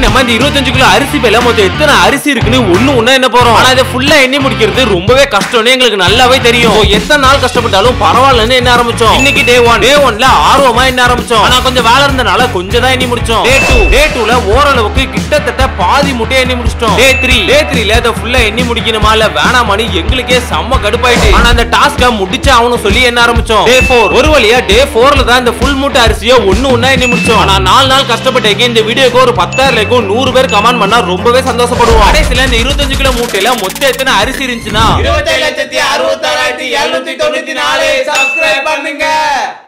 நம்ம இந்த இருபத்தஞ்சு கிலோ அரிசி பேல மொத்தம் எத்தனை அரிசி இருக்குன்னு ஒண்ணு ஒண்ணா என்ன போறோம் ஆனா இதை ஃபுல்லா எண்ணி முடிக்கிறது ரொம்பவே கஷ்டம்னு எங்களுக்கு நல்லாவே தெரியும் So, எத்தனை நாள் கஷ்டப்பட்டாலும் பரவாயில்லன்னு என்ன ஆரம்பிச்சோம் இன்னைக்கு டே ஒன் டே ஒன்ல ஆர்வமா என்ன ஆரம்பிச்சோம் ஆனா கொஞ்சம் வேலை இருந்தனால கொஞ்சம் தான் எண்ணி முடிச்சோம் டே டூ டே டூல ஓரளவுக்கு கிட்டத்தட்ட பாதி முட்டையை எண்ணி முடிச்சிட்டோம் டே த்ரீ டே த்ரீல இதை ஃபுல்லா எண்ணி முடிக்கணுமா இல்ல வேணாமான்னு எங்களுக்கே செம்ம கடுப்பாயிட்டு ஆனா அந்த டாஸ்க முடிச்சு ஆகணும் சொல்லி என்ன ஆரம்பிச்சோம் டே ஃபோர் ஒரு வழியா டே ஃபோர்ல தான் இந்த ஃபுல் மூட்டை அரிசியை ஒண்ணு ஒண்ணா எண்ணி முடிச்சோம் ஆனா நாலு நாள் கஷ்டப்பட்டேங்க இந்த வீடியோக்கு ஒரு பத்தாயிரம் லைக்கும் நூறு பேர் கமெண்ட் பண்ணா ரொம்பவே சந்தோஷப்படுவோம் கடைசியில இந்த இருபத்தஞ்சு கிலோ மூட்டையில மொத்தம் எத்தனை அரிசி இருந்துச்சுன்னா இருபத்தேழு லட்சத்தி அறுபத்தாறாயிரத்தி எழுநூத்தி தொண்ணூத்தி நாலு சப்ஸ்கிரைப் பண்ணுங்க